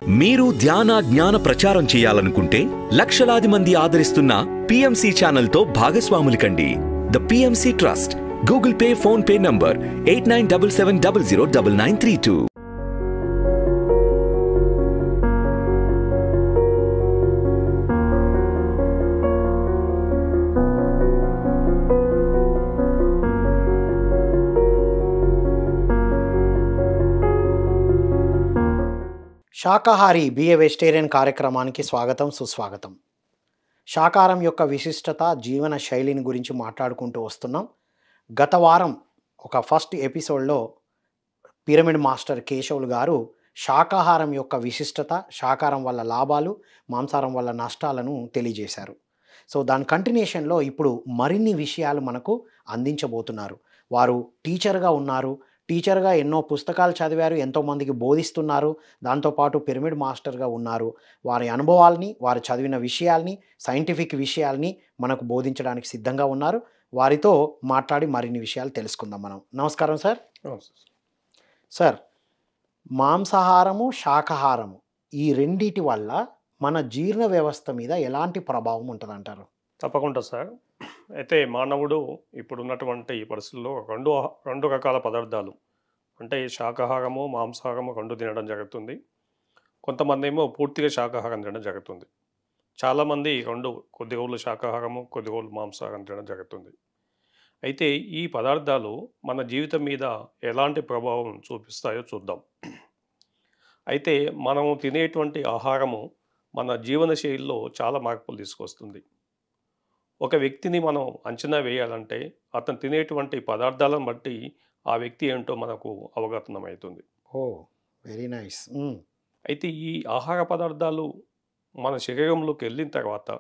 మీరు ధ్యాన జ్ఞాన ప్రచారం చేయాలనుకుంటే లక్షలాది మంది ఆదరిస్తున్న పిఎంసి ఛానల్తో భాగస్వాములు కండి the PMC trust Google Pay PhonePe number eight nine double seven double zero double nine three two శాకాహారి బిఏ వెజిటేరియన్ కార్యక్రమానికి స్వాగతం సుస్వాగతం శాకాహారం యొక్క విశిష్టత జీవన శైలిని గురించి మాట్లాడుకుంటూ వస్తున్నాం గత వారం ఒక ఫస్ట్ ఎపిసోడ్లో పిరమిడ్ మాస్టర్ కేశవులు గారు శాకాహారం యొక్క విశిష్టత శాకాహారం వల్ల లాభాలు మాంసాహారం వల్ల నష్టాలను తెలియజేశారు సో దాని కంటిన్యూషన్లో ఇప్పుడు మరిన్ని విషయాలు మనకు అందించబోతున్నారు వారు టీచర్గా ఉన్నారు టీచర్గా ఎన్నో పుస్తకాలు చదివారు ఎంతోమందికి బోధిస్తున్నారు దాంతోపాటు పిరమిడ్ మాస్టర్గా ఉన్నారు వారి అనుభవాల్ని వారు చదివిన విషయాల్ని సైంటిఫిక్ విషయాల్ని మనకు బోధించడానికి సిద్ధంగా ఉన్నారు వారితో మాట్లాడి మరిన్ని విషయాలు తెలుసుకుందాం మనం నమస్కారం సార్ సార్ మాంసాహారము శాకాహారము ఈ రెండిటి వల్ల మన జీర్ణ వ్యవస్థ మీద ఎలాంటి ప్రభావం ఉంటుందంటారు తప్పకుండా సార్ అయితే మానవుడు ఇప్పుడు ఉన్నటువంటి ఈ పరిస్థితుల్లో రెండు ఆహ- రెండు రకాల పదార్థాలు అంటే శాకాహారము మాంసాహారము రెండు తినడం జరుగుతుంది కొంతమంది ఏమో పూర్తిగా శాకాహారం తినడం జరుగుతుంది చాలామంది రెండు కొద్ది రోజులు శాకాహారము కొద్ది రోజులు మాంసాహారం తినడం జరుగుతుంది అయితే ఈ పదార్థాలు మన జీవితం మీద ఎలాంటి ప్రభావం చూపిస్తాయో చూద్దాం అయితే మనము తినేటువంటి ఆహారము మన జీవన శైలిలో చాలా మార్పులు తీసుకొస్తుంది ఒక వ్యక్తిని మనం అంచనా వేయాలంటే అతను తినేటువంటి పదార్థాలను బట్టి ఆ వ్యక్తి ఏంటో మనకు అవగతనం అవుతుంది ఓ వెరీ నైస్ అయితే ఈ ఆహార పదార్థాలు మన శరీరంలోకి వెళ్ళిన తర్వాత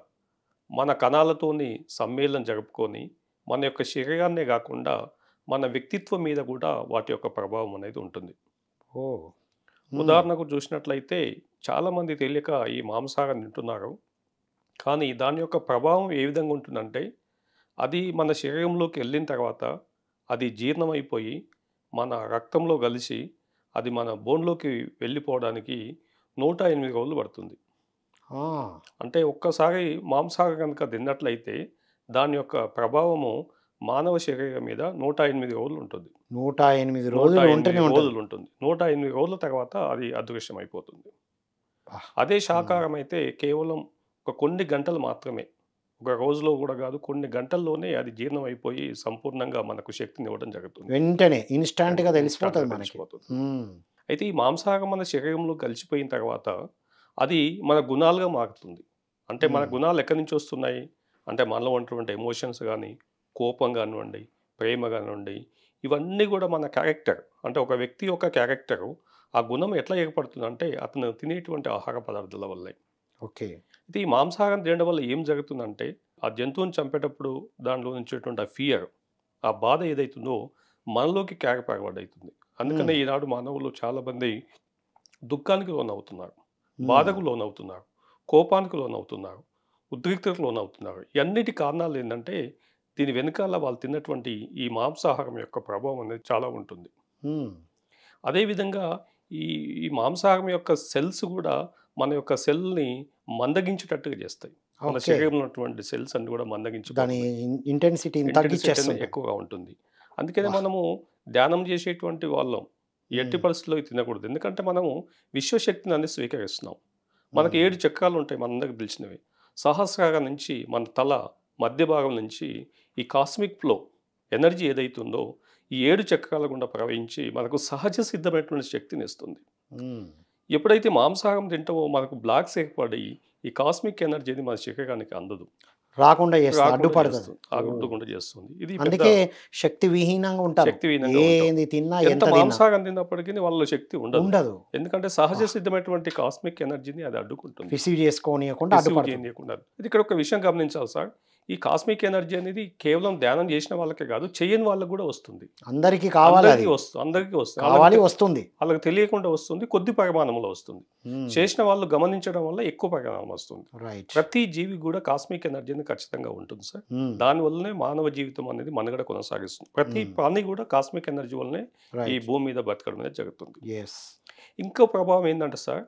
మన కణాలతోని సమ్మేళనం జరుపుకొని మన యొక్క శరీరాన్నే కాకుండా మన వ్యక్తిత్వం మీద కూడా వాటి యొక్క ప్రభావం అనేది ఉంటుంది ఓ ఉదాహరణకు చూసినట్లయితే చాలామంది తెలియక ఈ మాంసాహారం తింటున్నారు కానీ దాని యొక్క ప్రభావం ఏ విధంగా ఉంటుందంటే అది మన శరీరంలోకి వెళ్ళిన తర్వాత అది జీర్ణమైపోయి మన రక్తంలో కలిసి అది మన బోన్లోకి వెళ్ళిపోవడానికి నూట ఎనిమిది రోజులు పడుతుంది ఆ, అంటే ఒక్కసారి మాంసాహారం కనుక తిన్నట్లయితే దాని యొక్క ప్రభావము మానవ శరీరం మీద నూట ఎనిమిది రోజులు ఉంటుంది నూట ఎనిమిది నూట రోజులు ఎనిమిది ఉంటూనే ఉంటుంది రోజులు ఉంటుంది నూట ఎనిమిది రోజుల తర్వాత అది అదృశ్యం అయిపోతుంది ఆహ్. అదే శాకాహారం అయితే కేవలం ఒక కొన్ని గంటలు మాత్రమే ఒక రోజులో కూడా కాదు కొన్ని గంటల్లోనే అది జీర్ణం అయిపోయి సంపూర్ణంగా మనకు శక్తిని ఇవ్వడం జరుగుతుంది వెంటనే ఇన్స్టాంట్ గా తెలిసిపోతుంది Instant గా మనకి తెలిసిపోతుంది. మ్మ్. అయితే ఈ మాంసాహారం మన శరీరంలో కలిసిపోయిన తర్వాత అది మన గుణాలుగా మారుతుంది అంటే మన Hmm. గుణాలు ఎక్కడి నుంచి వస్తున్నాయి అంటే మనలో ఉన్నటువంటి ఎమోషన్స్ కానీ కోపం కానివ్వండి ప్రేమ కానివ్వండి ఇవన్నీ కూడా మన క్యారెక్టర్ అంటే ఒక వ్యక్తి యొక్క క్యారెక్టరు ఆ గుణం ఎట్లా ఏర్పడుతుంది అంటే అతను తినేటువంటి ఆహార పదార్థాల వల్లే ఓకే అయితే ఈ మాంసాహారం తినడం వల్ల ఏం జరుగుతుందంటే ఆ జంతువుని చంపేటప్పుడు దానిలో నుంచేటువంటి ఆ ఫియర్ ఆ బాధ ఏదైతుందో మనలోకి క్యారీ ఫార్వర్డ్ అవుతుంది అందుకనే Hmm. ఈనాడు మానవులు చాలామంది దుఃఖానికి లోనవుతున్నారు మ్మ్. బాధకు లోనవుతున్నారు కోపానికి లోనవుతున్నారు ఉద్రిక్తతకు లోనవుతున్నారు ఇవన్నిటి కారణాలు ఏంటంటే దీని వెనకాల వాళ్ళు తిన్నటువంటి ఈ మాంసాహారం యొక్క ప్రభావం అనేది చాలా ఉంటుంది మ్మ్. అదేవిధంగా ఈ ఈ మాంసాహారం యొక్క సెల్స్ కూడా మన యొక్క సెల్ని మందగించేటట్టుగా చేస్తాయి మన ఓకే శరీరంలో ఉన్నటువంటి సెల్స్ అన్ని కూడా దాని మందగించుకోవాలి ఇంటెన్సిటీని తగ్గించేస్తుంది ఎక్కువగా ఉంటుంది అందుకనే వా. మనము ధ్యానం చేసేటువంటి వాళ్ళం ఎట్టి మ్మ్. పరిస్థితుల్లో ఇది తినకూడదు ఎందుకంటే మనము విశ్వశక్తిని అనేది స్వీకరిస్తున్నాం మనకి మ్మ్. ఏడు చక్రాలు ఉంటాయి మనందరికి తెలిసినవి సహస్రాల నుంచి మన తల మధ్య భాగం నుంచి ఈ కాస్మిక్ ఫ్లో ఎనర్జీ ఏదైతుందో ఈ ఏడు చక్రాల గుండా ప్రవహించి మనకు సహజ సిద్ధమైనటువంటి శక్తిని ఇస్తుంది మ్మ్. ఎప్పుడైతే మాంసాహారం తింటామో మనకు బ్లాక్స్ ఏర్పడి ఈ కాస్మిక్ ఎనర్జీ అనేది మన శరీరానికి అందదు రాకుండా చేస్తుంది రాకుండా అడ్డుపడుతుంది చేస్తుంది. అడ్డుకుండా చేస్తుంది ఇది పెద్ద అందుకే శక్తి విహీనంగా ఉంటారు శక్తి విహీనంగా ఉంటాం. ఏంది తిన్నా ఎంత ఎంత తిన్నా మాంసాహారం తిన్నప్పటికీ వాళ్ళ శక్తి ఉండదు ఉండదు ఎందుకంటే సహజ సిద్ధమైనటువంటి కాస్మిక్ ఎనర్జీని అది అడ్డుకుంటుంది రిసీవ్ చేసుకోనియకుండా Receive అడ్డుపడుతుంది చేయనీయకుండా. ఇది ఇక్కడ ఒక విషయం గమనించాలి సార్ ఈ కాస్మిక్ ఎనర్జీ అనేది కేవలం ధ్యానం చేసిన వాళ్ళకే కాదు చేయని వాళ్ళకి కూడా వస్తుంది అందరికీ కావాలి అది అందరికీ వస్తుంది అందరికీ వస్తుంది కావాలి వాళ్ళకి- వస్తుంది వాళ్ళకి తెలియకుండా వస్తుంది కొద్ది పరిమాణంలో వస్తుంది మ్మ్. చేసిన వాళ్ళు గమనించడం వల్ల ఎక్కువ పరిమాణం వస్తుంది రైట్ ప్రతి జీవి కూడా కాస్మిక్ ఎనర్జీని ఖచ్చితంగా ఉంటుంది సార్ మ్మ్. దానివల్లనే మానవ జీవితం అనేది మనుగడ కొనసాగిస్తుంది ప్రతి Hmm. ప్రాణి కూడా కాస్మిక్ ఎనర్జీ వల్లనే ఈ రైట్ భూమి మీద బతకడం అనేది జరుగుతుంది ఎస్ ఇంకో ప్రభావం ఏంటంటే సార్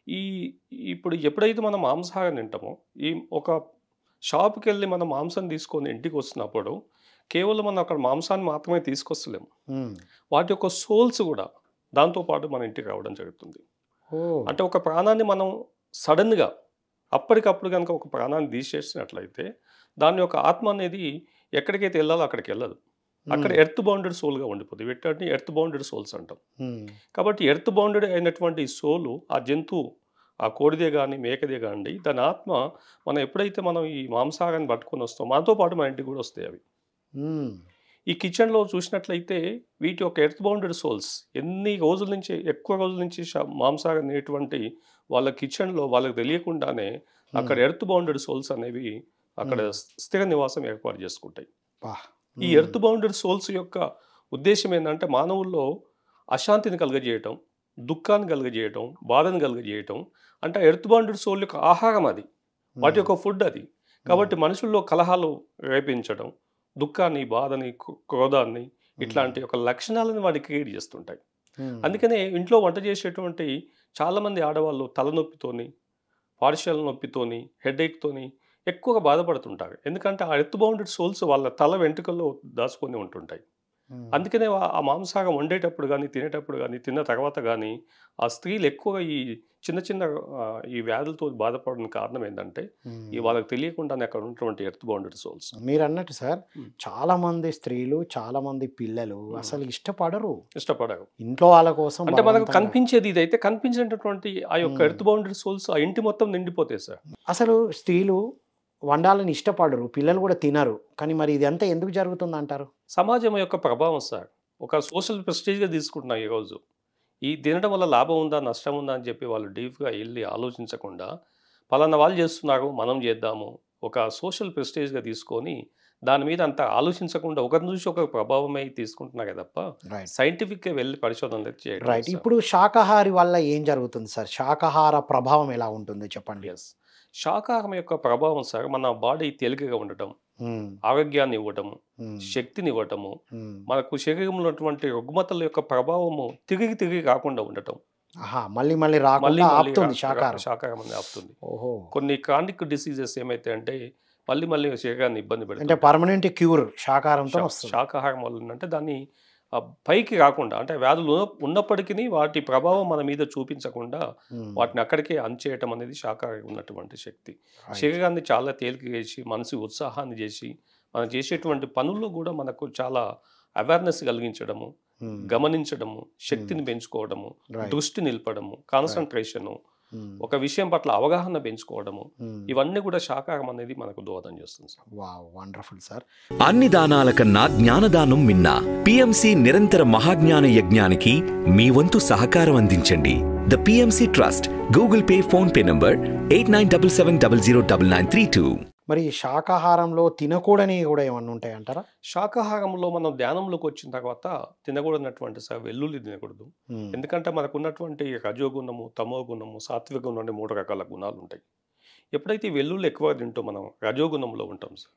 ఈ ఇప్పుడు ఎప్పుడైతే మనం మాంసాహారం తింటామో ఈ ఒక షాప్కి వెళ్ళి మనం మాంసం తీసుకొని ఇంటికి వస్తున్నప్పుడు కేవలం మనం అక్కడ మాంసాన్ని మాత్రమే తీసుకొస్తలేము ఉమ్. వాటి యొక్క సోల్స్ కూడా దాంతోపాటు మన ఇంటికి రావడం జరుగుతుంది ఓ అంటే ఒక ప్రాణాన్ని మనం సడన్గా అప్పటికప్పుడు కనుక ఒక ప్రాణాన్ని తీసేసినట్లయితే దాని యొక్క ఆత్మ అనేది ఎక్కడికైతే వెళ్ళాలో అక్కడికి వెళ్ళదు అక్కడ ఉమ్. ఎర్త్ బౌండెడ్ సోల్గా ఉండిపోతుంది వీటిని ఎర్త్ బౌండెడ్ సోల్స్ అంటాం ఉమ్. కాబట్టి ఎర్త్ బౌండెడ్ అయినటువంటి సోలు ఆ జంతువు ఆ కోడిదే కానీ మేకదే కానీ దాని ఆత్మ మనం ఎప్పుడైతే మనం ఈ మాంసాహారాన్ని పట్టుకొని వస్తాం మనతో పాటు మన ఇంటికి కూడా వస్తాయి అవి ఉమ్. ఈ కిచెన్లో చూసినట్లయితే వీటి యొక్క ఎర్త్ బౌండెడ్ సోల్స్ ఎన్ని రోజుల నుంచి ఎక్కువ రోజుల నుంచి శ- మాంసాహారం తినేటువంటి వాళ్ళ కిచెన్లో వాళ్ళకి తెలియకుండానే అక్కడ ఎర్త్ బౌండెడ్ సోల్స్ అనేవి అక్కడ Hmm. స్థిర నివాసం ఏర్పాటు చేసుకుంటాయి పా. ఈ ఉమ్. ఎర్త్ బౌండెడ్ సోల్స్ యొక్క ఉద్దేశం ఏంటంటే మానవుల్లో అశాంతిని కలుగజేయటం దుఃఖాన్ని కలుగజేయటం బాధను కలుగజేయటం అంటే ఎర్త్ బౌండెడ్ సోల్ యొక్క ఆహారం అది వాటి యొక్క ఫుడ్ అది కాబట్టి మనుషుల్లో కలహాలు రేపించడం దుఃఖాన్ని బాధని క్రో- క్రోధాన్ని ఇట్లాంటి ఒక లక్షణాలను వాటి క్రియేట్ చేస్తుంటాయి ఉమ్. అందుకనే ఇంట్లో వంట చేసేటువంటి చాలామంది ఆడవాళ్ళు తలనొప్పితోని పార్షియల్ నొప్పితోని హెడేక్తోని ఎక్కువగా బాధపడుతుంటారు ఎందుకంటే ఆ ఎర్త్ బౌండెడ్ సోల్స్ వాళ్ళ తల వెంట్రుకల్లో దాచుకొని ఉంటుంటాయి ఉమ్. అందుకనే వా- ఆ మాంసాహారం వండేటప్పుడు కానీ తినేటప్పుడు కానీ తిన్న తర్వాత కానీ ఆ స్త్రీలు ఎక్కువగా ఈ చిన్న చిన్న ఆ, ఈ వ్యాధులతో బాధపడడానికి కారణం ఏంటంటే ఉమ్. ఈ వాళ్ళకి తెలియకుండానే అక్కడ ఉన్నటువంటి ఎర్త్ బౌండెడ్ సోల్స్ మీరు అన్నట్టు సార్ ఉమ్. చాలా మంది స్త్రీలు చాలా మంది పిల్లలు ఉమ్. అసలు ఇష్టపడరు ఇష్టపడరు ఇంట్లో వాళ్ళ కోసం అంటే మనకు బలవంతంగా- కనిపించేది ఇదైతే కనిపించేటటువంటి ఆ యొక్క Hmm. ఎర్త్ బౌండెడ్ సోల్స్ ఆ ఇంటి మొత్తం నిండిపోతాయి సార్ అసలు స్త్రీలు వండాలని ఇష్టపడరు పిల్లలు కూడా తినరు కానీ మరి ఇది అంతా ఎందుకు జరుగుతుంది అంటారు సమాజం యొక్క ప్రభావం సార్ ఒక సోషల్ ప్రెస్టేజ్గా తీసుకుంటున్నాం ఈరోజు ఈ తినడం వల్ల లాభం ఉందా నష్టం ఉందా అని చెప్పి వాళ్ళు డీప్గా వెళ్ళి ఆలోచించకుండా పలానా వాళ్ళు చేస్తున్నారు మనం చేద్దాము ఒక సోషల్ ప్రెస్టేజ్గా తీసుకొని దాని మీద అంత ఆలోచించకుండా ఒకరి నుంచి ఒక ప్రభావమై తీసుకుంటున్నారు తప్ప రైట్ సైంటిఫిక్గా వెళ్ళి పరిశోధనలు అయితే చేయడం రైట్ లేదు సార్. ఇప్పుడు శాకాహారి వల్ల ఏం జరుగుతుంది సార్ శాకాహార ప్రభావం ఎలా ఉంటుంది చెప్పండి Yes. శాకాహారం యొక్క ప్రభావం సార్ మన బాడీ తేలికగా ఉండటం ఉమ్, ఆరోగ్యాన్ని ఇవ్వటము ఉమ్, శక్తిని ఇవ్వటము ఉమ్. మనకు శరీరంలో ఉన్నటువంటి రుగ్మతల యొక్క ప్రభావము తిరిగి తిరిగి రాకుండా ఉండటం ఆహా మళ్ళీ మళ్ళీ మళ్ళీ రాకుండా మళ్ళీ ఆపుతుంది రా- శాకాహారం శాకాహారం అనేది ఆపుతుంది ఓహో కొన్ని క్రానిక్ డిసీజెస్ ఏమైతే అంటే మళ్ళీ మళ్ళీ శరీరాన్ని ఇబ్బంది అంటే పెడుతుంది పర్మనెంట్ క్యూర్ శాకాహారంతో వస్తుంది శాకాహారం వల్ల అంటే దాన్ని ఆ, పైకి రాకుండా అంటే వ్యాధులు ఉన్న- ఉన్నప్పటికీ వాటి ప్రభావం మన మీద చూపించకుండా ఉమ్, వాటిని అక్కడికే అంచేయటం అనేది శాకాహారం ఉన్నటువంటి శక్తి right. శరీరాన్ని చాలా తేలిక చేసి మనసు ఉత్సాహాన్ని చేసి మనం చేసేటువంటి పనుల్లో కూడా మనకు చాలా అవేర్నెస్ కలిగించడము ఉమ్, గమనించడము శక్తిని పెంచుకోవడము right. దృష్టి నిలపడము కాన్సన్ట్రేషను ఉమ్, ఒక విషయం పట్ల అవగాహన పెంచుకోవడము ఉమ్. ఇవన్నీ కూడా శాకాహారం అనేది మనకు దోహదం చేస్తుంది సార్ వావ్ వండర్ఫుల్ సార్ అన్ని దానాల కన్నా జ్ఞానదానం మిన్న పిఎంసి నిరంతర మహాజ్ఞాన యజ్ఞానికి మీ వంతు సహకారం అందించండి the PMC trust Google Pay PhonePe number eight nine double seven double zero double nine three two మరి ఈ శాకాహారంలో తినకూడని కూడా ఏమన్నా ఉంటాయి అంటారా శాకాహారంలో మనం ధ్యానంలోకి వచ్చిన తర్వాత తినకూడనటువంటి సార్ వెల్లుల్లి తినకూడదు ఉమ్, ఎందుకంటే మనకు ఉన్నటువంటి రజోగుణము తమో గుణము సాత్విక గుణం అనే మూడు రకాల గుణాలు ఉంటాయి ఎప్పుడైతే ఈ వెల్లుల్లి ఎక్కువ తింటూ మనం రజోగుణంలో ఉంటాం సార్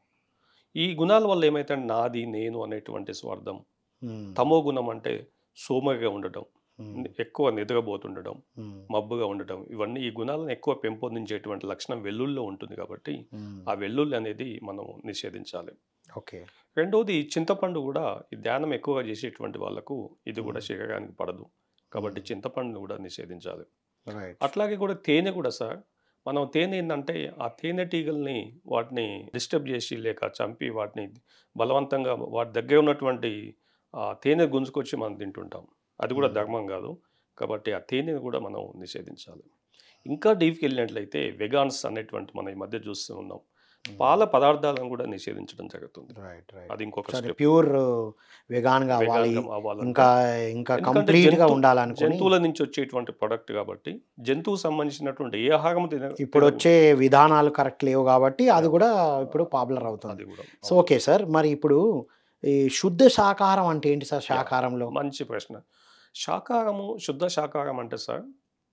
ఈ గుణాల వల్ల ఏమైతే నాది నేను అనేటువంటి స్వార్థం ఉమ్, తమో గుణం అంటే సోమరిగా ఉండటం ఉమ్, ఎక్కువ నిద్రపోతుండడం ఉమ్, మబ్బుగా ఉండటం ఇవన్నీ ఈ గుణాలను ఎక్కువ పెంపొందించేటువంటి లక్షణం వెల్లుల్లో ఉంటుంది కాబట్టి ఉమ్, ఆ వెల్లుల్లి అనేది మనం నిషేధించాలి ఓకే రెండవది చింతపండు కూడా ఈ ధ్యానం ఎక్కువగా చేసేటువంటి వాళ్ళకు ఇది కూడా మ్మ్. శరీరానికి పడదు కాబట్టి మ్మ్. చింతపండును కూడా నిషేధించాలి రైట్ అట్లాగే కూడా తేనె కూడా సార్ మనం తేనె ఏంటంటే ఆ తేనెటీగల్ని వాటిని డిస్టర్బ్ చేసి లేక చంపి వాటిని బలవంతంగా వాటి దగ్గర ఉన్నటువంటి ఆ తేనె గుంజుకొచ్చి మనం తింటుంటాం అది కూడా మ్మ్. ధర్మం కాదు కాబట్టి ఆ తేనెని కూడా మనం నిషేధించాలి ఇంకా డీప్కి వెళ్ళినట్లయితే వెగాన్స్ అనేటువంటి మనం ఈ మధ్య చూస్తూ ఉన్నాం పాల పదార్థాలను కూడా నిషేధించడం జరుగుతుంది రైట్ రైట్ అది ఇంకొక సరే స్టెప్ ప్యూర్ వెగాన్ గా అవ్వాలి వెగాన్గా అవ్వాలంటే ఇంకా ఇంకా ఎందుకంటే కంప్లీట్ గా జంతు- ఉండాలనుకుని జంతువుల నుంచి వచ్చేటువంటి ప్రొడక్ట్ కాబట్టి జంతువు సంబంధించినటువంటి ఏ ఆహారం తిన ఇప్పుడు తినకూడదు. వచ్చే విధానాలు కరెక్ట్ లేవు కాబట్టి అది కూడా ఇప్పుడు పాపులర్ అవుతుంది అది కూడా సో ఓకే సార్ మరి ఇప్పుడు ఈ శుద్ధ శాకాహారం అంటే ఏంటి సార్ శాకాహారంలో మంచి ప్రశ్న శాకాహారము శుద్ధ శాకాహారం అంటే సార్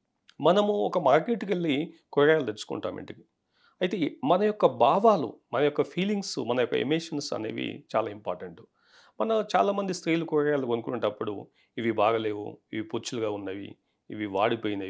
మనము ఒక మార్కెట్కి వెళ్ళి కూరగాయలు తెచ్చుకుంటాం ఇంటికి అయితే ఈ- మన యొక్క భావాలు మన యొక్క ఫీలింగ్స్ మన యొక్క ఎమోషన్స్ అనేవి చాలా ఇంపార్టెంట్ మన చాలామంది స్త్రీలు కూరగాయలు కొనుక్కునేటప్పుడు ఇవి బాగలేవు ఇవి పుచ్చులుగా ఉన్నవి ఇవి వాడిపోయినవి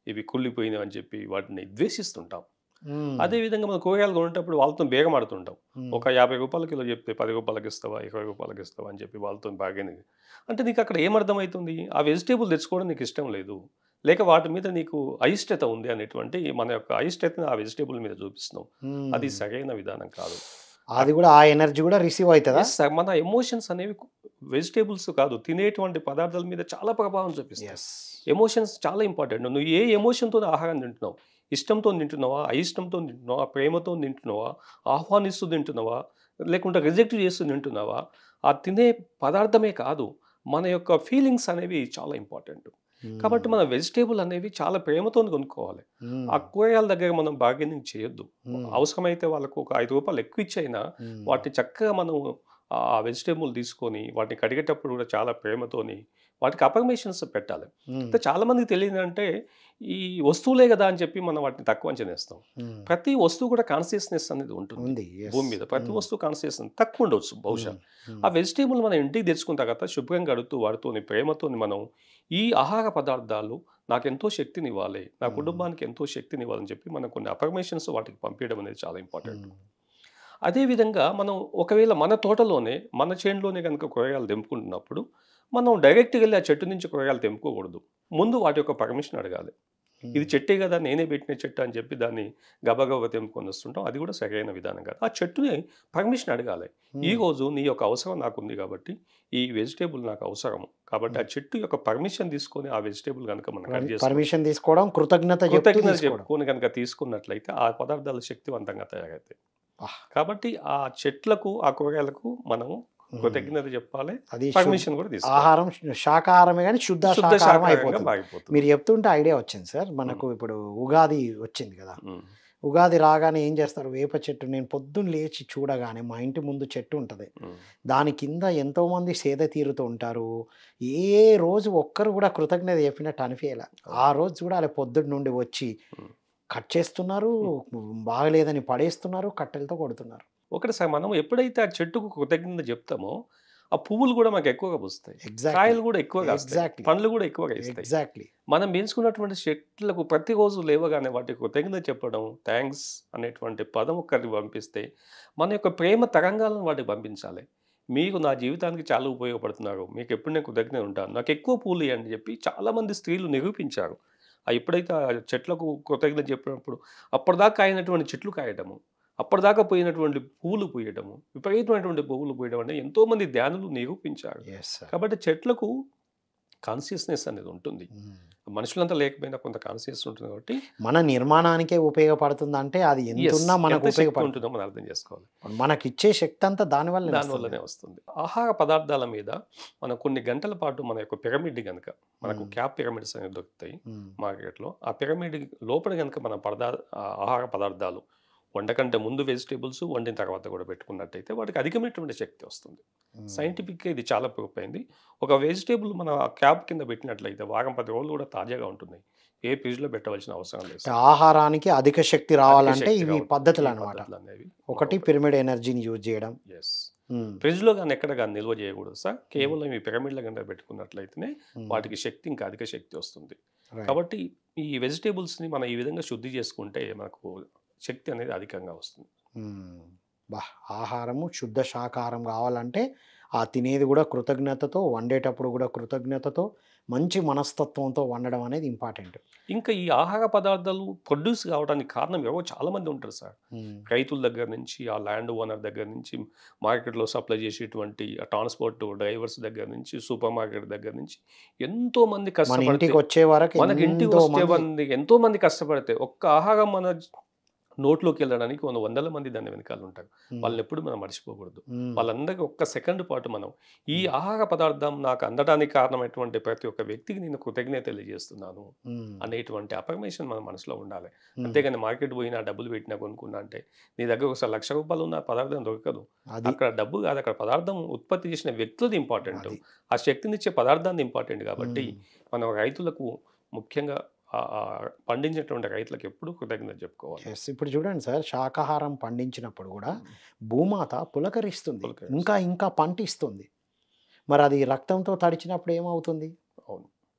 ఇవి కుళ్ళిపోయినవి అని చెప్పి వాటిని ద్వేషిస్తుంటాం మ్మ్. అదే విధంగా మనం కూరగాయలు కొనేటప్పుడు వాళ్ళతో బేగమాడుతుంటాం మ్మ్. ఒక యాభై రూపాయల కిలో చెప్తే పది రూపాయలకి ఇస్తావా ఇరవై రూపాయలకి ఇస్తావా అని చెప్పి వాళ్ళతో బాగానే అంటే నీకు అక్కడ ఏమర్థమవుతుంది ఆ వెజిటేబుల్ తెచ్చుకోవడం నీకు ఇష్టం లేదు లేక వాటి మీద నీకు అయిష్టత ఉంది అనేటువంటి మన యొక్క అయిష్టతని ఆ వెజిటేబుల్ మీద చూపిస్తున్నాం మ్మ్. అది సరైన విధానం కాదు అది కూడా ఆ ఎనర్జీ కూడా రిసీవ్ అవుతుందా Yes, sir. మన ఎమోషన్స్ అనేవి వెజిటేబుల్స్ కాదు తినేటువంటి పదార్థాల మీద చాలా ప్రభావం చూపిస్తాయి ఎస్ ఎమోషన్స్ చాలా ఇంపార్టెంట్ నువ్వు ఏ ఎమోషన్తో ఆహారం తింటున్నావు ఇష్టంతో తింటున్నావా అయిష్టంతో తింటున్నావా ప్రేమతో తింటున్నావా ఆహ్వానిస్తూ తింటున్నావా లేకుంటే రిజెక్ట్ చేస్తూ తింటున్నావా ఆ తినే పదార్థమే కాదు మన యొక్క ఫీలింగ్స్ అనేవి చాలా ఇంపార్టెంట్ కాబట్టి మన వెజిటేబుల్ అనేవి చాలా ప్రేమతో కొనుక్కోవాలి ఆ కూరగాయల దగ్గర మనం బార్గెనింగ్ చేయొద్దు అవసరమైతే వాళ్ళకు ఒక ఐదు రూపాయలు ఎక్కువ ఇచ్చైనా వాటిని చక్కగా మనం ఆ వెజిటేబుల్ తీసుకొని వాటిని కడిగేటప్పుడు కూడా చాలా ప్రేమతోని వాటికి అపర్మేషన్స్ పెట్టాలి అయితే చాలా మందికి తెలియదు అంటే ఈ వస్తువులే కదా అని చెప్పి మనం వాటిని తక్కువ అంచనా వేస్తాం ప్రతి వస్తువు కూడా కాన్షియస్నెస్ అనేది ఉంటుంది ఉంది yes. భూమి మీద ప్రతి మ్మ్. వస్తువు కాన్షియస్నెస్ తక్కువ ఉండొచ్చు బహుశా మ్మ్. ఆ వెజిటేబుల్ మనం ఇంటికి తెచ్చుకున్న తర్వాత శుభ్రంగా అడుగుతూ వాడుతూని ప్రేమతోని మనం ఈ ఆహార పదార్థాలు నాకు ఎంతో శక్తిని ఇవ్వాలి నా మ్మ్. కుటుంబానికి ఎంతో శక్తిని ఇవ్వాలని చెప్పి మనం కొన్ని అఫర్మేషన్స్ వాటికి పంపించడం అనేది చాలా ఇంపార్టెంట్ మ్మ్. అదేవిధంగా మనం ఒకవేళ మన తోటలోనే మన చేనులోనే కనుక కూరగాయలు తెంపుకుంటున్నప్పుడు మనం డైరెక్ట్గా వెళ్ళి ఆ చెట్టు నుంచి కూరగాయలు తెంపుకోకూడదు ముందు వాటి యొక్క పర్మిషన్ అడగాలి ఇది చెట్టే కదా నేనే పెట్టిన చెట్టు అని చెప్పి దాన్ని గబగబా తెంపుకొని వస్తుంటాం అది కూడా సరైన విధానం కాదు ఆ చెట్టుని పర్మిషన్ అడగాలి ఈ రోజు నీ యొక్క అవసరం నాకు ఉంది కాబట్టి ఈ వెజిటేబుల్ నాకు అవసరం కాబట్టి ఆ చెట్టు యొక్క పర్మిషన్ తీసుకొని ఆ వెజిటేబుల్ కనుక మనం కట్ చేస్తాం పర్మిషన్ తీసుకోవడం కృతజ్ఞత చెప్తూ కృతజ్ఞత తీసుకోవడం. చెప్పుకొని కనుక తీసుకున్నట్లయితే ఆ పదార్థాలు శక్తివంతంగా తయారవుతాయి ఆహ్. కాబట్టి ఆ చెట్లకు ఆ కూరగాయలకు మనం మ్మ్. కృతజ్ఞత చెప్పాలి అది శుద్ధ- పర్మిషన్ కూడా తీసుకోవాలి ఆహారం శాకాహారమే కానీ శుద్ధ శుద్ధ శాకాహారం శాకాహారంగా అయిపోతుంది మారిపోతుంది మీరు చెప్తుంటే ఐడియా వచ్చింది సార్ మనకు ఇప్పుడు ఉగాది వచ్చింది కదా మ్మ్. ఉగాది రాగానే ఏం చేస్తారు వేప చెట్టు నేను పొద్దున్న లేచి చూడగానే మా ఇంటి ముందు చెట్టు ఉంటుంది మ్మ్. దాని కింద ఎంతోమంది సేద తీరుతూ ఉంటారు ఏ రోజు ఒక్కరు కూడా కృతజ్ఞత చెప్పినట్టు అనిపించాల ఆ రోజు కూడా అలా పొద్దున్న నుండి వచ్చి మ్మ్. కట్ చేస్తున్నారు బాగలేదని పడేస్తున్నారు కట్టెలతో కొడుతున్నారు ఒకటి సార్ మనం ఎప్పుడైతే ఆ చెట్టుకు కృతజ్ఞత చెప్తామో ఆ పువ్వులు కూడా మాకు ఎక్కువగా పూస్తాయి కాయలు ఎగ్జాక్ట్లీ కూడా ఎక్కువగా వస్తాయి Exactly. పండ్లు కూడా ఎక్కువగా ఇస్తాయి ఎగ్జాక్ట్లీ మనం పెంచుకున్నటువంటి చెట్లకు ప్రతిరోజు లేవగానే వాటికి కృతజ్ఞత చెప్పడం థ్యాంక్స్ అనేటువంటి పదం ఒక్కరికి పంపిస్తే మన యొక్క ప్రేమ తరంగాలను వాటికి పంపించాలి మీకు నా జీవితానికి చాలా ఉపయోగపడుతున్నారు మీకు ఎప్పుడు నేను కృతజ్ఞత ఉంటాను నాకు ఎక్కువ పూలు ఇవ్వండి చెప్పి చాలామంది స్త్రీలు నిరూపించారు ఆ ఎప్పుడైతే ఆ చెట్లకు కృతజ్ఞత చెప్పినప్పుడు అప్పటిదాకా కాయినటువంటి చెట్లు కాయటము అప్పటిదాకా పోయినటువంటి పువ్వులు పూయటము విపరీతమైనటువంటి పువ్వులు పూయడం అంటే ఎంతోమంది ధ్యానులు నిరూపించారు ఎస్ సార్ కాబట్టి చెట్లకు కాన్షియస్నెస్ అనేది ఉంటుంది మనుషులంతా లేకపోయినా కొంత కాన్షియస్ ఉంటుంది కాబట్టి మన నిర్మాణానికే ఉపయోగపడుతుంది అంటే అది yes, ఎంతున్నా మనకు ఎంత శక్తి ఉపయోగపడుతుంది ఉంటుందో మనం అర్థం చేసుకోవాలి మనకి ఇచ్చే శక్తి అంతా దానివల్ల దానివల్లనే వస్తుంది ఆహార పదార్థాల మీద మనం కొన్ని గంటల పాటు మన యొక్క పిరమిడ్ కనుక మనకు మ్మ్. క్యాప్ పిరమిడ్స్ అనేవి దొరుకుతాయి మార్కెట్లో ఆ పిరమిడ్ లోపల కనుక మన పదా ఆ ఆహార పదార్థాలు వండకంటే ముందు వెజిటేబుల్స్ వండిన తర్వాత కూడా పెట్టుకున్నట్టయితే వాటికి అధికమైనటువంటి శక్తి వస్తుంది సైంటిఫిక్గా ఇది చాలా ప్రూఫ్ అయింది ఒక వెజిటేబుల్ మన క్యాప్ కింద పెట్టినట్లయితే వారం పది రోజులు కూడా తాజాగా ఉంటుంది ఏ ఫ్రిడ్జ్లో పెట్టవలసిన అవసరం లేదు ఆహారానికి అధిక శక్తి రావాలంటే శక్తి ఇవి కావాలి. పద్ధతులు ఈ అనమాట పద్ధతులు అనేవి ఒకటి పిరమిడ్ ఎనర్జీని యూజ్ చేయడం ఎస్ ఉమ్, ఫ్రిడ్జ్లో కానీ ఎక్కడ కానీ నిల్వ చేయకూడదు సార్ కేవలం ఈ పిరమిడ్ల కనుక పెట్టుకున్నట్లయితేనే ఉమ్, వాటికి శక్తి ఇంకా అధిక శక్తి వస్తుంది right. కాబట్టి ఈ వెజిటేబుల్స్ని మనం ఈ విధంగా శుద్ధి చేసుకుంటే మనకు శక్తి అనేది అధికంగా వస్తుంది ఉమ్, బా ఆహారము శుద్ధ శాకాహారం కావాలంటే ఆ తినేది కూడా కృతజ్ఞతతో వండేటప్పుడు కూడా కృతజ్ఞతతో మంచి మనస్తత్వంతో వండడం అనేది ఇంపార్టెంట్ ఇంకా ఈ ఆహార పదార్థాలు ప్రొడ్యూస్ కావడానికి కారణం ఎవరో చాలా మంది ఉంటారు సార్ రైతుల దగ్గర నుంచి ఆ ల్యాండ్ ఓనర్ దగ్గర నుంచి మార్కెట్లో సప్లై చేసేటువంటి ట్రాన్స్పోర్ట్ డ్రైవర్స్ దగ్గర నుంచి సూపర్ మార్కెట్ దగ్గర నుంచి ఎంతో మంది మన కష్టపడితే ఇంటికి వచ్చే వరకు మనకి ఇంటికి ఎంతో వచ్చే మంది- మంది ఎంతో మంది కష్టపడితే ఒక్క ఆహారం మన నోట్లోకి వెళ్ళడానికి కొన్ని వందల మంది దాని వెనకాల ఉంటారు ఉమ్, వాళ్ళని ఎప్పుడు మనం మర్చిపోకూడదు ఉమ్, వాళ్ళందరికీ ఒక్క సెకండ్ పాటు మనం ఈ ఆహార పదార్థం నాకు అందడానికి కారణమైనటువంటి ప్రతి ఒక్క వ్యక్తికి నేను కృతజ్ఞత తెలియజేస్తున్నాను ఉమ్, అనేటువంటి అపర్మేషన్ మన మనసులో ఉండాలి ఉమ్, అంతేగాని మార్కెట్ పోయినా డబ్బులు పెట్టినా కొనుక్కున్నా అంటే నీ దగ్గర ఒకసారి లక్ష రూపాయలు ఉన్న పదార్థం దొరకదు అది అక్కడ డబ్బు కాదు అక్కడ పదార్థం ఉత్పత్తి చేసిన వ్యక్తులది ఇంపార్టెంట్ అది. ఆ శక్తినిచ్చే పదార్థాన్ని ఇంపార్టెంట్ కాబట్టి ఉమ్, మనం రైతులకు ముఖ్యంగా ఆ- ఆ పండించేటువంటి రైతులకు ఎప్పుడూ కృతజ్ఞత చెప్పుకోవాలి yes. ఇప్పుడు చూడండి సార్ శాకాహారం పండించినప్పుడు కూడా భూమాత పులకరిస్తుంది పులకరిస్తుంది. ఇంకా ఇంకా పంట ఇస్తుంది మరి అది రక్తంతో తడిచినప్పుడు ఏమవుతుంది అవును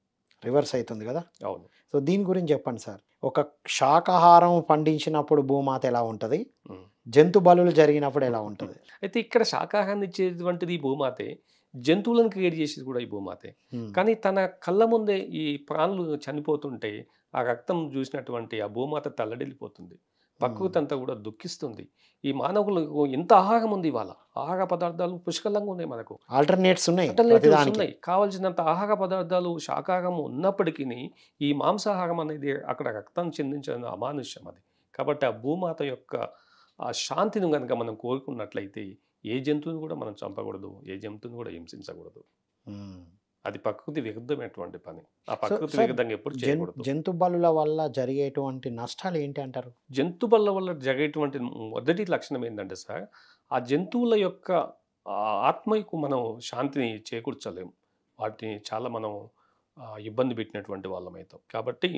రివర్స్ అవుతుంది కదా అవును సో దీని గురించి చెప్పండి సార్ ఒక శాకాహారం పండించినప్పుడు భూమాత ఎలా ఉంటుంది ఉమ్. జంతు బలులు జరిగినప్పుడు ఎలా ఉంటుంది అయితే ఇక్కడ శాకాహారాన్ని ఇచ్చేటువంటిది ఈ భూమాతే జంతువులను క్రియేట్ చేసేది కూడా ఈ భూమాతే ఉమ్. కానీ తన కళ్ళ ముందే ఈ ప్రాణులు చనిపోతుంటే ఆ రక్తం చూసినటువంటి ఆ భూమాత తల్లడిల్లిపోతుంది ప్రకృతి అంతా కూడా దుఃఖిస్తుంది ఈ మానవులకు ఎంత ఆహారం ఉంది ఇవాళ ఆహార పదార్థాలు పుష్కలంగా ఉన్నాయి మనకు ఆల్టర్నేట్స్ ఉన్నాయి alternatives ప్రతిదానికి ఉన్నాయి కావాల్సినంత ఆహార పదార్థాలు శాకాహారం ఉన్నప్పటికీ ఈ మాంసాహారం అనేది అక్కడ రక్తం చెందించడం అమానుష్యం అది కాబట్టి ఆ భూమాత యొక్క ఆ శాంతిని కనుక మనం కోరుకున్నట్లయితే ఏ జంతువుని కూడా మనం చంపకూడదు ఏ జంతువుని కూడా హింసించకూడదు ఉమ్. అది ప్రకృతి విరుద్ధమైనటువంటి పని ఆ ప్రకృతి సార్, విరుద్ధంగా ఎప్పుడు జన్- చేయకూడదు జంతు బలుల వల్ల జరిగేటువంటి నష్టాలు ఏంటి అంటారు జంతు బల్ల వల్ల జరిగేటువంటి మొదటి లక్షణం ఏంటంటే సార్ ఆ జంతువుల యొక్క ఆ ఆత్మకు మనం శాంతిని చేకూర్చలేం వాటిని చాలా మనం ఆ, ఇబ్బంది పెట్టినటువంటి వాళ్ళం అవుతాం కాబట్టి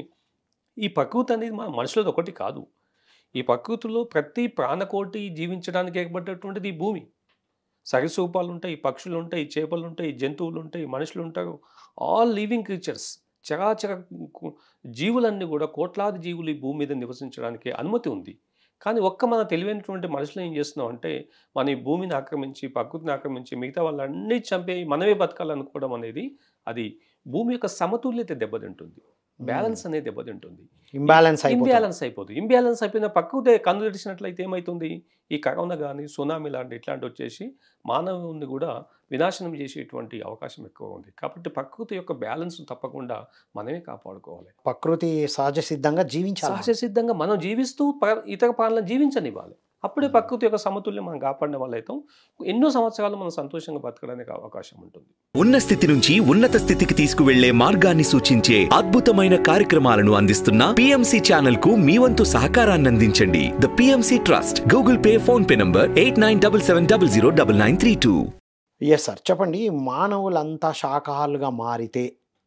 ఈ ప్రకృతి అనేది మన మనుషులది ఒకటి కాదు ఈ ప్రకృతిలో ప్రతి ప్రాణకోటి జీవించడానికి ఏర్పడ్డటువంటిది ఈ భూమి సరిసూపాలు ఉంటాయి పక్షులు ఉంటాయి చేపలు ఉంటాయి జంతువులు ఉంటాయి మనుషులు ఉంటారు ఆల్ లివింగ్ క్రీచర్స్ చరాచర కు- జీవులన్నీ కూడా కోట్లాది జీవులు ఈ భూమి మీద నివసించడానికి అనుమతి ఉంది కానీ ఒక్క మన తెలివైనటువంటి మనుషులు ఏం చేస్తున్నాం అంటే మన ఈ భూమిని ఆక్రమించి ప్రకృతిని ఆక్రమించి మిగతా వాళ్ళన్నీ చంపే మనమే బతకాలనుకోవడం అనేది అది భూమి యొక్క సమతుల్యత దెబ్బతింటుంది బ్యాలెన్స్ అనేది దెబ్బతింటుంది ఇంబ్యాలెన్స్ అయిపోతుంది ఇంబ్యాలెన్స్ అయిపోతుంది ఇంబ్యాలెన్స్ అయిపోయిన ప్రకృతి కన్ను తెరిచినట్లయితే ఏమవుతుంది ఈ కరోనా కానీ సునామీ లాంటి ఇట్లాంటి వచ్చేసి మానవుని కూడా వినాశనం చేసేటువంటి అవకాశం ఎక్కువ ఉంది కాబట్టి ప్రకృతి యొక్క బ్యాలెన్స్ తప్పకుండా మనమే కాపాడుకోవాలి ప్రకృతి సహజ సిద్ధంగా జీవించాలి సహజ సిద్ధంగా మనం జీవిస్తూ ప- ఇతర ప్రాణులను జీవించనివ్వాలి అప్పుడే Hmm. ప్రకృతి యొక్క సమతుల్యం మనం కాపాడిన వాళ్ళైతే ఎన్నో సంవత్సరాలు మనం సంతోషంగా బతకడానికి అవకాశం ఉంటుంది ఉన్న స్థితి నుంచి ఉన్నత స్థితికి తీసుకువెళ్లే మార్గాన్ని సూచించే అద్భుతమైన కార్యక్రమాలను అందిస్తున్న పిఎంసి ఛానల్ కు మీ వంతు సహకారాన్ని అందించండి the PMC trust Google Pay PhonePe number eight nine double seven double zero double nine three two yes sir చెప్పండి మానవులంతా శాకాహారులుగా మారితే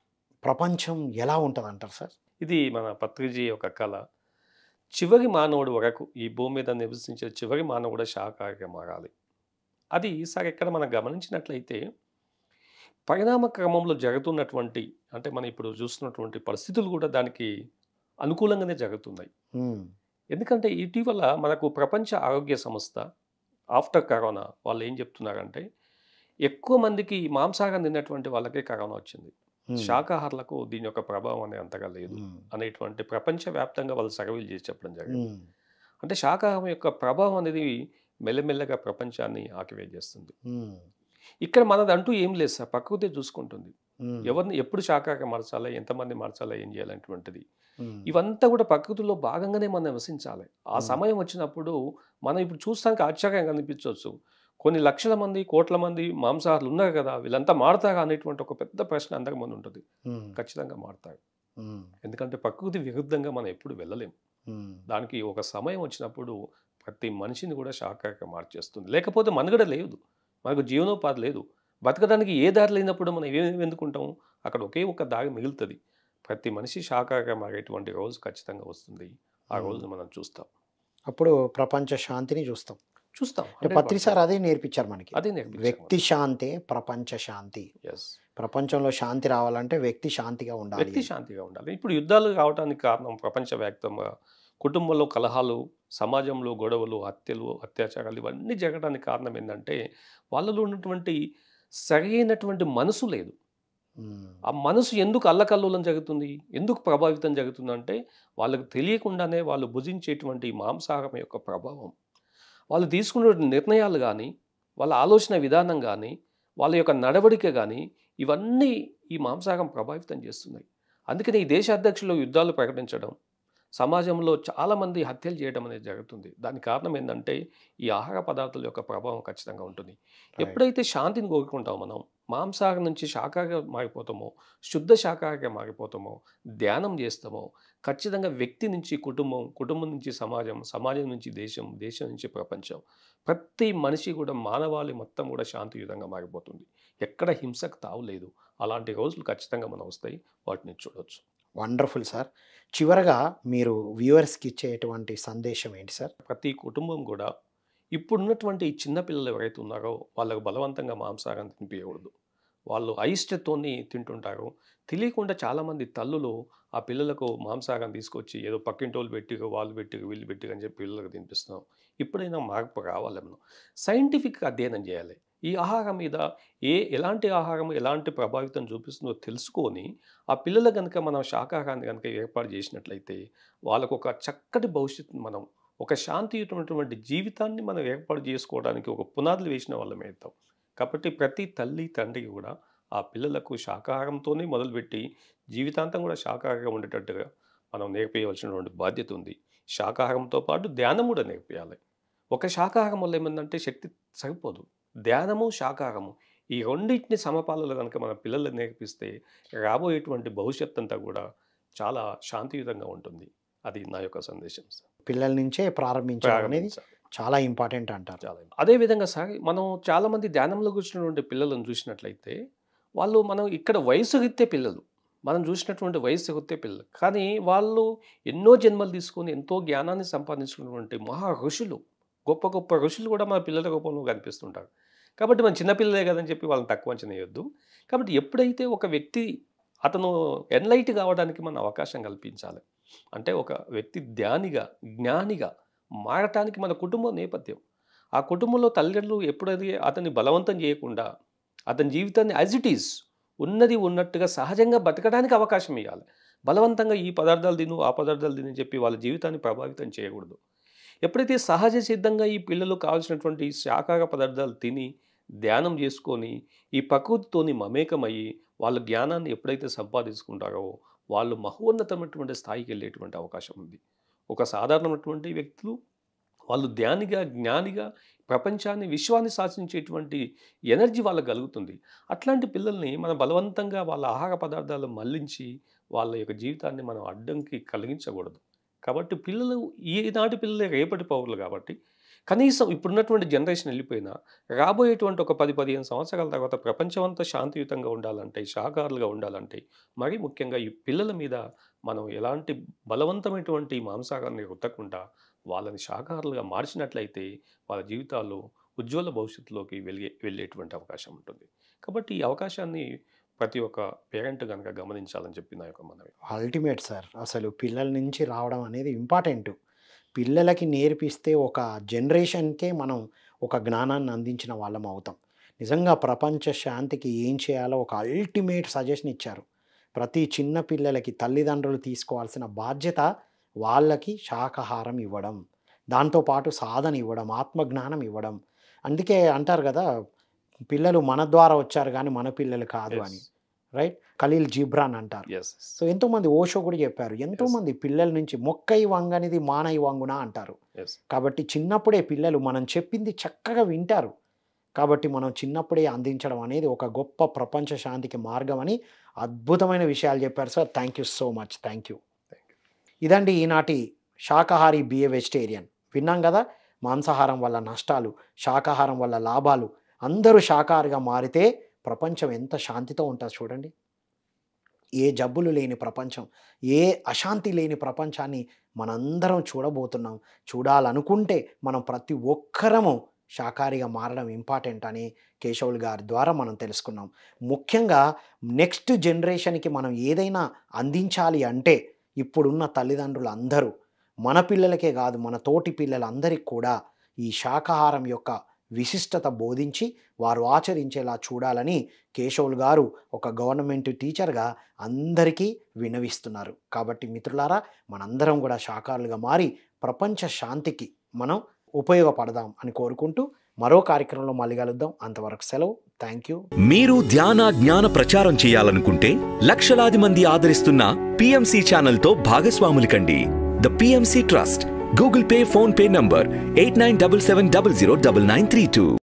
ప్రపంచం ఎలా ఉంటుంది అంటారు సార్ ఇది మన పత్రిజీ యొక్క కళ చివరి మానవుడు వరకు ఈ భూమి మీద నివసించే చివరి మానవుడు శాకాహారిగా మారాలి అది సార్ ఇక్కడ మనం గమనించినట్లయితే పరిణామ క్రమంలో జరుగుతున్నటువంటి అంటే మనం ఇప్పుడు చూస్తున్నటువంటి పరిస్థితులు కూడా దానికి అనుకూలంగానే జరుగుతున్నాయి ఉమ్, ఎందుకంటే ఇటీవల మనకు ప్రపంచ ఆరోగ్య సంస్థ ఆఫ్టర్ కరోనా వాళ్ళు ఏం చెప్తున్నారంటే ఎక్కువ మందికి ఈ మాంసాహారం తిన్నటువంటి వాళ్ళకే కరోనా వచ్చింది ఉమ్, శాకాహారులకు దీని యొక్క ప్రభావం అనేది అంతగా లేదు ఉమ్, అనేటువంటి ప్రపంచవ్యాప్తంగా వాళ్ళు సర్వేలు చేసి చెప్పడం జరిగింది ఉమ్, అంటే శాకాహారం యొక్క ప్రభావం అనేది మెల్లమెల్లగా ప్రపంచాన్ని ఆకివేచేస్తుంది ఉమ్, ఇక్కడ మనది అంటూ ఏం లేదు సార్ ప్రకృతి చూసుకుంటుంది ఉమ్, ఎవరిని ఎప్పుడు శాకాహారం మార్చాలా ఎంతమంది మార్చాలా ఏం చేయాలనేటువంటిది ఉమ్, ఇవంతా కూడా ప్రకృతిలో భాగంగానే మనం నివసించాలి ఆ Hmm. సమయం వచ్చినప్పుడు మనం ఇప్పుడు చూస్తానికి ఆశ్చర్యంగా అనిపించవచ్చు కొన్ని లక్షల మంది కోట్ల మంది మాంసాహారులు ఉన్నారు కదా వీళ్ళంతా మారతారా అనేటువంటి ఒక పెద్ద ప్రశ్న అందరి ముందు ఉంటుంది ఉమ్, ఖచ్చితంగా మారతారు ఉమ్, ఎందుకంటే ప్రకృతి విరుద్ధంగా మనం ఎప్పుడు వెళ్ళలేం ఉమ్, దానికి ఒక సమయం వచ్చినప్పుడు ప్రతి మనిషిని కూడా శాఖగా మార్చేస్తుంది లేకపోతే మనుగడ లేదు మనకు జీవనోపాధి లేదు బతకడానికి ఏ దారి లేనప్పుడు మనం ఏం ఎందుకుంటాం అక్కడ ఒకే ఒక దారి మిగులుతుంది ప్రతి మనిషి శాఖగా మారేటువంటి రోజు ఖచ్చితంగా వస్తుంది ఆ ఉమ్. రోజును మనం చూస్తాం అప్పుడు ప్రపంచ శాంతిని చూస్తాం చూస్తాం అంటే పత్రి సార్ అదే నేర్పించారు మనకి అదే నేర్పించారు వ్యక్తి శాంతే ప్రపంచ శాంతి ఎస్ ప్రపంచంలో శాంతి రావాలంటే వ్యక్తి శాంతిగా ఉండాలి వ్యక్తి శాంతిగా ఉండాలి ఇప్పుడు యుద్ధాలు కావడానికి కారణం ప్రపంచవ్యాప్తంగా కుటుంబంలో కలహాలు సమాజంలో గొడవలు హత్యలు అత్యాచారాలు ఇవన్నీ జరగడానికి కారణం ఏంటంటే వాళ్ళలో ఉన్నటువంటి సరైనటువంటి మనసు లేదు ఉమ్, ఆ మనసు ఎందుకు అల్లకల్లోలం జరుగుతుంది ఎందుకు ప్రభావితం జరుగుతుంది అంటే వాళ్ళకు తెలియకుండానే వాళ్ళు భుజించేటువంటి ఈ మాంసాహారం యొక్క ప్రభావం వాళ్ళు తీసుకునే నిర్ణయాలు కానీ వాళ్ళ ఆలోచన విధానం కానీ వాళ్ళ యొక్క నడవడిక కానీ ఇవన్నీ ఈ మాంసాహారం ప్రభావితం చేస్తున్నాయి అందుకని ఈ దేశ అధ్యక్షులు యుద్ధాలు ప్రకటించడం సమాజంలో చాలామంది హత్యలు చేయడం అనేది జరుగుతుంది దానికి కారణం ఏంటంటే ఈ ఆహార పదార్థాల యొక్క ప్రభావం ఖచ్చితంగా ఉంటుంది ఎప్పుడైతే శాంతిని కోరుకుంటామో మనం మాంసాహారం నుంచి శాఖగా మారిపోతామో శుద్ధ శాఖగా మారిపోతామో ధ్యానం చేస్తామో ఖచ్చితంగా వ్యక్తి నుంచి కుటుంబం కుటుంబం నుంచి సమాజం సమాజం నుంచి దేశం దేశం నుంచి ప్రపంచం ప్రతి మనిషి కూడా మానవాళి మొత్తం కూడా శాంతియుతంగా మారిపోతుంది ఎక్కడ హింసకు తావు లేదు అలాంటి రోజులు ఖచ్చితంగా మనం వస్తాయి వాటిని చూడవచ్చు వండర్ఫుల్ సార్ చివరగా మీరు వ్యూవర్స్కి ఇచ్చేటువంటి సందేశం ఏంటి సార్ ప్రతి కుటుంబం కూడా ఇప్పుడున్నటువంటి ఈ చిన్న పిల్లలు ఎవరైతే ఉన్నారో వాళ్ళకు బలవంతంగా మాంసాహారం తినిపించకూడదు వాళ్ళు అయిష్టతోని తింటుంటారు తెలియకుండా చాలామంది తల్లులు ఆ పిల్లలకు మాంసాహారం తీసుకొచ్చి ఏదో పక్కింటోళ్ళు పెట్టి వాళ్ళు పెట్టి వీళ్ళు పెట్టి అని చెప్పి పిల్లలకు తినిపిస్తున్నాం ఇప్పుడైనా మార్పు రావాలి మనం సైంటిఫిక్ అధ్యయనం చేయాలి ఈ ఆహారం మీద ఏ ఎలాంటి ఆహారం ఎలాంటి ప్రభావితం చూపిస్తుందో తెలుసుకొని ఆ పిల్లల కనుక మనం శాకాహారాన్ని కనుక ఏర్పాటు చేసినట్లయితే వాళ్ళకు ఒక చక్కటి భవిష్యత్తు మనం ఒక శాంతియుతమైనటువంటి జీవితాన్ని మనం ఏర్పాటు చేసుకోవడానికి ఒక పునాదులు వేసిన వాళ్ళం అవుతాం కాబట్టి ప్రతి తల్లి తండ్రి కూడా ఆ పిల్లలకు శాకాహారంతోనే మొదలుపెట్టి జీవితాంతం కూడా శాకాహారంగా ఉండేటట్టుగా మనం నేర్పేయవలసినటువంటి బాధ్యత ఉంది శాకాహారంతో పాటు ధ్యానం కూడా నేర్పేయాలి ఒక శాకాహారం వల్ల ఏమందంటే శక్తి సరిపోదు ధ్యానము శాకాహారము ఈ రెండింటిని సమపాలలో కనుక మన పిల్లలకు నేర్పిస్తే రాబోయేటువంటి భవిష్యత్ అంతా కూడా చాలా శాంతియుతంగా ఉంటుంది అది నా యొక్క సందేశం సార్ పిల్లల నుంచే ప్రారంభించడం అనేది ప్రారంభించాలి. చాలా ఇంపార్టెంట్ అంటారు చాలా అదేవిధంగా సార్ మనం చాలామంది ధ్యానంలో కూర్చున్నటువంటి పిల్లలను చూసినట్లయితే వాళ్ళు మనం ఇక్కడ వయసు రీత్యే పిల్లలు మనం చూసినటువంటి వయసు రీత్యే పిల్లలు కానీ వాళ్ళు ఎన్నో జన్మలు తీసుకొని ఎంతో జ్ఞానాన్ని సంపాదించుకున్నటువంటి మహా ఋషులు గొప్ప గొప్ప ఋషులు కూడా మన పిల్లల రూపంలో కనిపిస్తుంటారు కాబట్టి మన చిన్నపిల్లలే కదని చెప్పి వాళ్ళని తక్కువ అంచనా వేయొద్దు కాబట్టి ఎప్పుడైతే ఒక వ్యక్తి అతను ఎన్లైట్ కావడానికి మనం అవకాశం కల్పించాలి అంటే ఒక వ్యక్తి ధ్యానిగా జ్ఞానిగా మారటానికి మన కుటుంబం నేపథ్యం ఆ కుటుంబంలో తల్లిదండ్రులు ఎప్పుడది అతన్ని బలవంతం చేయకుండా అతని జీవితాన్ని యాజ్ ఇట్ ఈజ్ ఉన్నది ఉన్నట్టుగా సహజంగా బతకడానికి అవకాశం ఇవ్వాలి బలవంతంగా ఈ పదార్థాలు తిను ఆ పదార్థాలు తిని చెప్పి వాళ్ళ జీవితాన్ని ప్రభావితం చేయకూడదు ఎప్పుడైతే సహజ సిద్ధంగా ఈ పిల్లలు కావాల్సినటువంటి శాకాహార పదార్థాలు తిని ధ్యానం చేసుకొని ఈ ప్రకృతితోని మమేకమయ్యి వాళ్ళ జ్ఞానాన్ని ఎప్పుడైతే సంపాదించుకుంటారో వాళ్ళు మహోన్నతమైనటువంటి స్థాయికి వెళ్ళేటువంటి అవకాశం ఉంది ఒక సాధారణమైనటువంటి వ్యక్తులు వాళ్ళు ధ్యానిగా జ్ఞానిగా ప్రపంచాన్ని విశ్వాన్ని శాసించేటువంటి ఎనర్జీ వాళ్ళకి కలుగుతుంది అట్లాంటి పిల్లల్ని మనం బలవంతంగా వాళ్ళ ఆహార పదార్థాలు మళ్లించి వాళ్ళ యొక్క జీవితాన్ని మనం అడ్డంకి కలిగించకూడదు కాబట్టి పిల్లలు ఈనాటి పిల్లలే రేపటి పౌరులు కాబట్టి కనీసం ఇప్పుడున్నటువంటి జనరేషన్ వెళ్ళిపోయినా రాబోయేటువంటి ఒక పది పదిహేను సంవత్సరాల తర్వాత ప్రపంచం అంతా శాంతియుతంగా ఉండాలంటే శాకాహారులుగా ఉండాలంటే మరీ ముఖ్యంగా ఈ పిల్లల మీద మనం ఎలాంటి బలవంతమైనటువంటి మాంసాహారాన్ని రుద్దకుండా వాళ్ళని శాకాహారులుగా మార్చినట్లయితే వాళ్ళ జీవితాలు ఉజ్వల భవిష్యత్తులోకి వెళ్ళే వెళ్ళేటువంటి అవకాశం ఉంటుంది కాబట్టి ఈ అవకాశాన్ని ప్రతి ఒక్క పేరెంట్ కనుక గమనించాలని చెప్పి నా యొక్క మనవి అల్టిమేట్ సార్ అసలు పిల్లల నుంచి రావడం అనేది ఇంపార్టెంట్ పిల్లలకి నేర్పిస్తే ఒక జనరేషన్కే మనం ఒక జ్ఞానాన్ని అందించిన వాళ్ళం అవుతాం నిజంగా ప్రపంచ శాంతికి ఏం చేయాలో ఒక అల్టిమేట్ సజెషన్ ఇచ్చారు ప్రతి చిన్న పిల్లలకి తల్లిదండ్రులు తీసుకోవాల్సిన బాధ్యత వాళ్ళకి శాకాహారం ఇవ్వడం దాంతోపాటు సాధన ఇవ్వడం ఆత్మజ్ఞానం ఇవ్వడం అందుకే అంటారు కదా పిల్లలు మన ద్వారా వచ్చారు కానీ మన పిల్లలు కాదు అని రైట్ ఖలీల్ జిబ్రాన్ అంటారు ఎస్ సో ఎంతోమంది ఓషో కూడా చెప్పారు ఎంతోమంది పిల్లల నుంచి మొక్కై వంగనిది మానై వంగున అంటారు ఎస్ కాబట్టి చిన్నప్పుడే పిల్లలు మనం చెప్పింది చక్కగా వింటారు కాబట్టి మనం చిన్నప్పుడే అందించడం అనేది ఒక గొప్ప ప్రపంచ శాంతికి మార్గం అని అద్భుతమైన విషయాలు చెప్పారు sir thank you so much thank you ఇదండి ఈనాటి శాకాహారి బిఏ వెజిటేరియన్ విన్నాం కదా మాంసాహారం వల్ల నష్టాలు శాకాహారం వల్ల లాభాలు అందరూ శాకాహారిగా మారితే ప్రపంచం ఎంత శాంతితో ఉంటుంది చూడండి ఏ జబ్బులు లేని ప్రపంచం ఏ అశాంతి లేని ప్రపంచాన్ని మనందరం చూడబోతున్నాం చూడాలనుకుంటే మనం ప్రతి ఒక్కరము శాకాహారిగా మారడం ఇంపార్టెంట్ అని కేశవులు గారి ద్వారా మనం తెలుసుకున్నాం ముఖ్యంగా నెక్స్ట్ జనరేషన్కి మనం ఏదైనా అందించాలి అంటే ఇప్పుడున్న తల్లిదండ్రులు అందరూ మన పిల్లలకే కాదు మన తోటి పిల్లలందరికీ కూడా ఈ శాకాహారం యొక్క విశిష్టత బోధించి వారు ఆచరించేలా చూడాలని కేశవులు గారు ఒక గవర్నమెంట్ టీచర్గా అందరికీ వినవిస్తున్నారు కాబట్టి మిత్రులారా మనందరం కూడా శాకాహారులుగా మారి ప్రపంచ శాంతికి మనం ఉపయోగపడదాం అని కోరుకుంటూ మరో కార్యక్రమంలో మళ్ళీ కలుద్దాం అంతవరకు సెలవు థ్యాంక్ యూ మీరు ధ్యాన జ్ఞాన ప్రచారం చేయాలనుకుంటే లక్షలాది మంది ఆదరిస్తున్న పిఎంసి ఛానల్తో భాగస్వాములు కండి the PMC trust Google Pay PhonePe number eight nine double seven double zero double nine three two